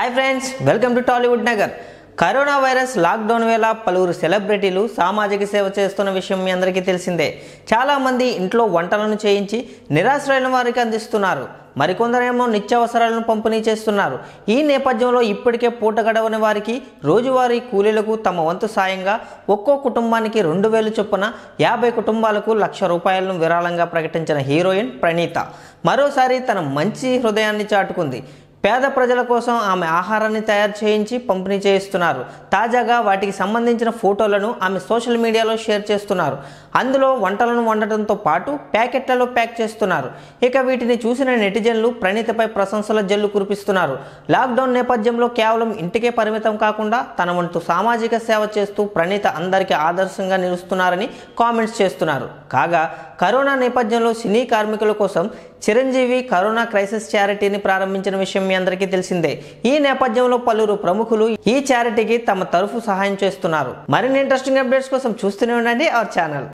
hi friends welcome to Tollywood Nagar corona virus lockdown వేళ పలువురు సెలబ్రిటీలు సామాజిక సేవ చేస్తున్న విషయం మీ అందరికీ తెలిసిందే చాలామంది ఇంట్లో వంటలను చేయించి నిరాశ్రయుల వారికి అందిస్తున్నారు మరికొందరేమో నిత్యావసరాలను పంపిణీ చేస్తున్నారు ఈ నేపథ్యంలో ఇప్పటికే పూట గడవని వారికి రోజువారీ కూలీలకు తమ వంతు సాయంగా ఒక్కో కుటుంబానికి రెండు వేలు చొప్పున యాభై కుటుంబాలకు లక్ష రూపాయలను విరాళంగా ప్రకటించిన హీరోయిన్ ప్రణీత మరోసారి తన మంచి హృదయాన్ని చాటుకుంది పేద ప్రజల కోసం ఆమె ఆహారాన్ని తయారు చేయించి పంపిణీ చేయిస్తున్నారు తాజాగా వాటికి సంబంధించిన ఫోటోలను ఆమె సోషల్ మీడియాలో షేర్ చేస్తున్నారు అందులో వంటలను వండటంతో పాటు ప్యాకెట్లలో ప్యాక్ చేస్తున్నారు ఇక వీటిని చూసిన నెటిజన్లు ప్రణీతపై ప్రశంసల జల్లు కురిపిస్తున్నారు లాక్డౌన్ నేపథ్యంలో కేవలం ఇంటికే పరిమితం కాకుండా తన వంతు సామాజిక సేవ చేస్తూ ప్రణీత అందరికీ ఆదర్శంగా నిలుస్తున్నారని కామెంట్స్ చేస్తున్నారు కాగా కరోనా నేపథ్యంలో సినీ కార్మికుల కోసం చిరంజీవి కరోనా క్రైసిస్ చారిటీని ప్రారంభించిన విషయం మీ అందరికీ తెలిసిందే ఈ నేపథ్యంలో పలువురు ప్రముఖులు ఈ చారిటీకి తమ తరఫు సహాయం చేస్తున్నారు మరిన్ని ఇంట్రెస్టింగ్ అప్డేట్స్ కోసం చూస్తూనే ఉండండి అవర్ ఛానల్